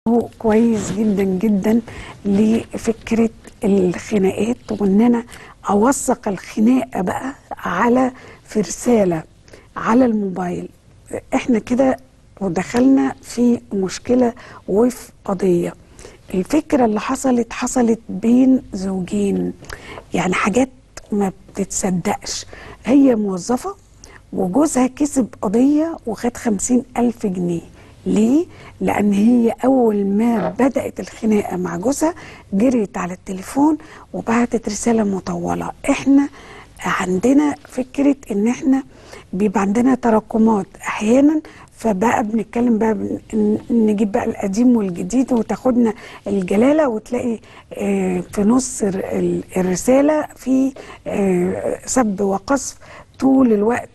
هو كويس جدا جدا لفكرة الخناقات وان انا اوثق الخناقة بقى على في رسالة على الموبايل احنا كده ودخلنا في مشكلة وفي قضية الفكرة اللي حصلت حصلت بين زوجين يعني حاجات ما بتتصدقش هي موظفة وجوزها كسب قضية وخد خمسين ألف جنيه ليه؟ لأن هي أول ما بدأت الخناقة مع جوزها جريت على التليفون وبعتت رسالة مطولة إحنا عندنا فكرة إن إحنا بيبقى عندنا تراكمات أحيانا فبقى بنتكلم بقى بن- نجيب بقى القديم والجديد وتاخدنا الجلالة وتلاقي آه، في نص ال- ال- الرسالة في آه، سب وقذف طول الوقت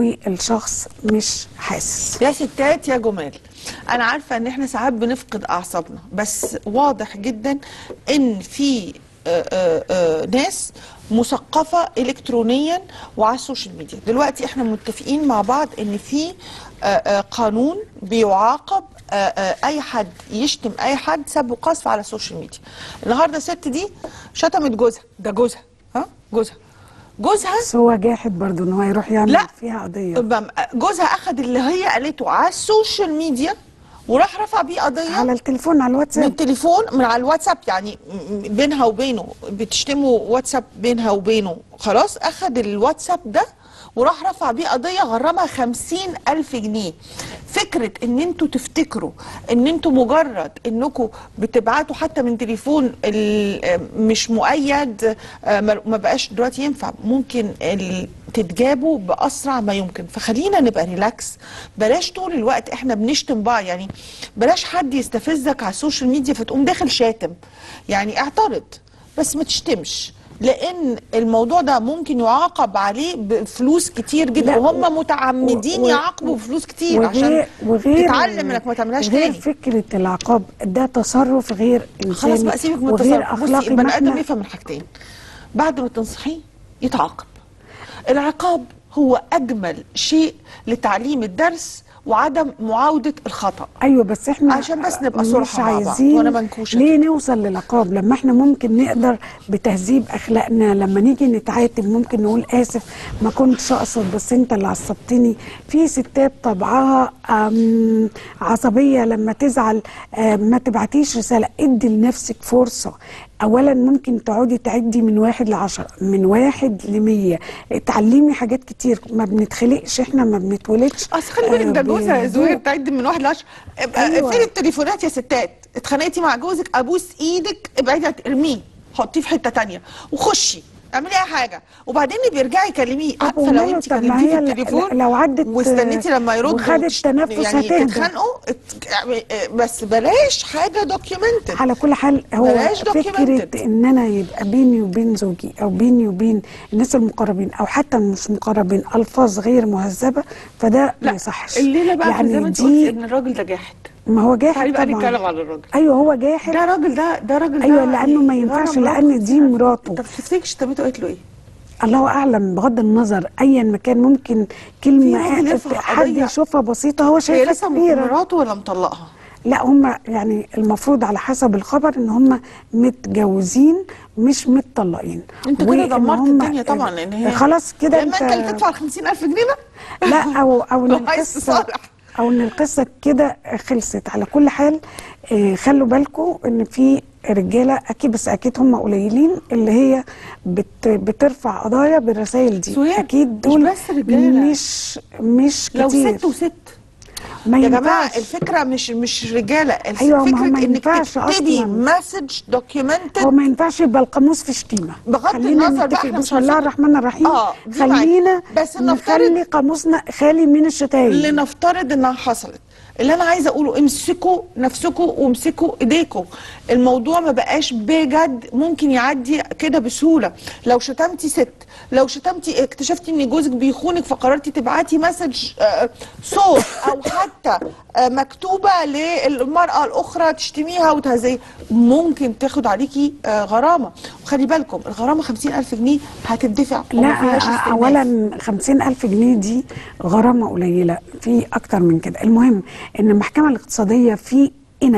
والشخص مش حاسس يا ستات يا جمال انا عارفه ان احنا ساعات بنفقد اعصابنا بس واضح جدا ان في آه، آه، آه، ناس مثقفه الكترونيا وعلى السوشيال ميديا دلوقتي احنا متفقين مع بعض ان في آه، آه، قانون بيعاقب آه، آه، اي حد يشتم اي حد سب وقذف على السوشيال ميديا النهارده الست دي شتمت جوزها ده جوزها ها جوزها جوزها بس هو جاحد برضو ان هو يروح يعمل لا. فيها قضية بم- جوزها اخذ اللي هي قالته على السوشيال ميديا وراح رفع بيه قضيه على التليفون على من الواتساب التليفون من على الواتساب يعني م- بينها وبينه بتشتموا واتساب بينها وبينه خلاص اخذ الواتساب ده وراح رفع بيه قضيه غرمها خمسين ألف جنيه فكرة ان انتوا تفتكروا ان انتوا مجرد انكم بتبعتوا حتى من تليفون ال- مش مؤيد آه، ما ما بقاش دلوقتي ينفع ممكن ال- تتجابوا باسرع ما يمكن فخلينا نبقى ريلاكس بلاش طول الوقت احنا بنشتم بعض يعني بلاش حد يستفزك على السوشيال ميديا فتقوم داخل شاتم يعني اعترض بس ما تشتمش لان الموضوع ده ممكن يعاقب عليه بفلوس كتير جدا لا، وهم متعمدين و- و- يعاقبوا بفلوس كتير عشان تتعلم انك ما تعملهاش غير تاني فكرة العقاب ده تصرف غير إنساني خلاص بقى سيبك من وغير التصرف بصي أخلاقي ما البني ادم إحنا- يفهم من حاجتين بعد ما تنصحيه يتعاقب العقاب هو اجمل شيء لتعليم الدرس وعدم معاوده الخطا ايوه بس احنا عشان بس نبقى مش صراحة مع بعض، عايزين وأنا منكوشة ليه نوصل للعقاب لما احنا ممكن نقدر بتهذيب اخلاقنا لما نيجي نتعاتب ممكن نقول اسف ما كنتش اقصد بس انت اللي عصبتني في ستات طبعها أم، عصبيه لما تزعل أم، ما تبعتيش رساله ادي لنفسك فرصه اولا ممكن تقعدي تعدي من واحد لعشرة من واحد لمية اتعلمي حاجات كتير ما بنتخلقش احنا ما بنتولدش اصل خلي بالك ده آه، جوزها يا بذوق. زهير تعد من واحد لعشرة ابقى أيوة. اقفلي التليفونات يا ستات اتخانقتي مع جوزك ابوس ايدك ابعدي ارميه حطيه في حته تانية وخشي اعملي اي حاجه وبعدين بيرجعي كلميه طب عارفه لو وماله؟ انت طب ما كلمتيه في هي ل- التليفون لو عدت واستنيتي لما يرد وخدت وتش- تنفس يعني هتهدى. تتخانقوا ات- بس بلاش حاجه دوكيومنتد على كل حال هو بلاش فكرة documented. ان انا يبقى بيني وبين زوجي او بيني وبين الناس المقربين او حتى مش مقربين الفاظ غير مهذبة فده ما يصحش الليله بقى يعني زي ما انت قلتي دي ان الراجل ده جاحد ما هو جاحد تعالي بقى طبعا نتكلم على الراجل ايوه هو جاحد ده راجل ده ده راجل أيوة، ده لأنه ما ينفعش، غرم لأن مراته دي مراته. انت بتفتكري شتمته قالت له ايه؟ الله اعلم بغض النظر ايا ما كان ممكن في راجل كلمة يرفع حد قضية. يشوفها بسيطة هو هي شايفها لسه كبيرة مراته ولا مطلقها؟ لا هم يعني المفروض على حسب الخبر ان هم متجوزين مش متطلقين انت كده وإن دمرت هم- الدنيا طبعا لان هي خلاص كده يا اما انت اللي تدفع ال 50000 جنيه بقى لا او او ان لو عايز القصه تصالح. او ان القصه كده خلصت على كل حال آه، خلوا بالكم ان في رجاله اكيد بس اكيد هم قليلين اللي هي بت بترفع قضايا بالرسائل دي سهير، اكيد مش دول بس رجالة. مش مش لو كتير ست وست ما يا جماعه ينفعش. الفكره مش مش رجاله الف- أيوة، ما هو فكره ما انك ينفعش تكتبي أصلاً. مسج دوكيومنتد هو ما ينفعش يبقى القاموس في شتيمه بغض خلينا النظر بقى نتفق احنا مش بسم الله عارفين- الرحمن الرحيم آه، دي معاك. خلينا بس نفترض- نخلي قاموسنا خالي من الشتايم لنفترض انها حصلت اللي انا عايزه اقوله امسكوا نفسكم وامسكوا ايديكم الموضوع ما بقاش بجد ممكن يعدي كده بسهوله لو شتمتي ست لو شتمتي اكتشفتي ان جوزك بيخونك فقررتي تبعتي مسج آه، صوت او حتى آه، مكتوبه للمراه الاخرى تشتميها وتهزيها ممكن تاخد عليكي آه، غرامه وخلي بالكم الغرامه 50000 جنيه هتدفع وما لا فيهاش استئناف. اولا خمسين الف جنيه دي غرامه قليله في اكتر من كده المهم ان المحكمه الاقتصاديه في إنا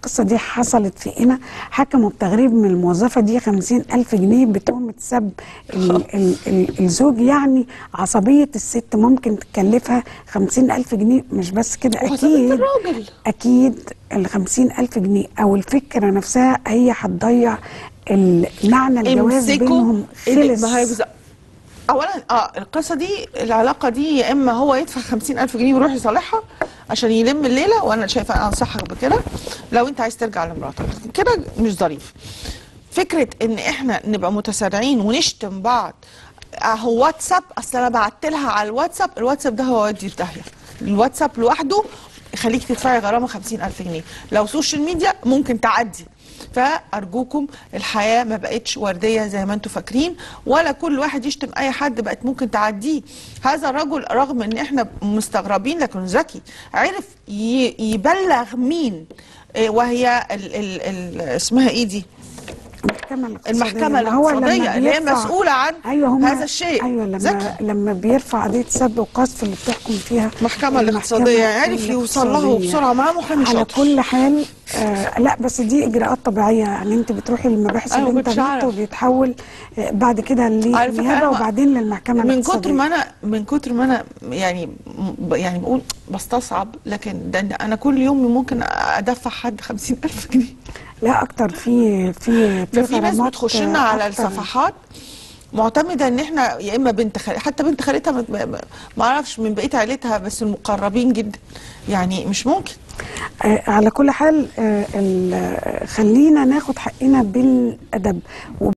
القصة دي حصلت في قنا حكموا بتغريب من الموظفة دي خمسين ألف جنيه بتهمة سب ال ال ال الزوج يعني عصبية الست ممكن تكلفها خمسين ألف جنيه مش بس كده وعصبية أكيد الراجل. أكيد الخمسين ألف جنيه أو الفكرة نفسها هي هتضيع ال- معنى الجواز امسكوا بينهم إيدك. خلص ما هي بز- اولا اه القصه دي العلاقه دي يا اما هو يدفع خمسين الف جنيه ويروح يصالحها عشان يلم الليله وانا شايفه انا انصحك بكده لو انت عايز ترجع لمراتك كده مش ظريف فكره ان احنا نبقى متسارعين ونشتم بعض اهو واتساب اصل انا بعت لها على الواتساب الواتساب ده هو يودي في داهيه الواتساب لوحده يخليك تدفعي غرامه خمسين الف جنيه لو سوشيال ميديا ممكن تعدي فارجوكم الحياه ما بقتش ورديه زي ما انتم فاكرين ولا كل واحد يشتم اي حد بقت ممكن تعديه هذا الرجل رغم ان احنا مستغربين لكن ذكي عرف ي- يبلغ مين إيه، وهي ال ال ال اسمها ايه دي المحكمة الاقتصادية المحكمة اللي هو لما الاقتصادية اللي هي بيرفع- مسؤولة عن أيوة هم هذا الشيء. أيوة لما ذكي. لما بيرفع قضية سب وقذف اللي بتحكم فيها المحكمة الاقتصادية عرف يوصل لها الاقتصادية. بسرعة معاه محامي على شاطر. كل حال آه لا بس دي إجراءات طبيعية يعني أنت بتروحي للمباحث أنا ما كنتش الإنترنت أعرف. وبيتحول آه بعد كده على فكرة للنيابة أنا وبعدين للمحكمة من الاقتصادية كتر ما انا من كتر ما انا يعني م- يعني بقول بستصعب لكن ده انا كل يوم ممكن ادفع حد خمسين الف جنيه لا أكتر في في ده في ناس غرامات، بتخش آه، لنا على أكتر. الصفحات معتمده ان احنا يا اما بنت خال... حتى بنت خالتها ما- ما ما اعرفش من بقيه عيلتها بس المقربين جدا يعني مش ممكن آه على كل حال آه ال- آه، خلينا ناخد حقنا بالأدب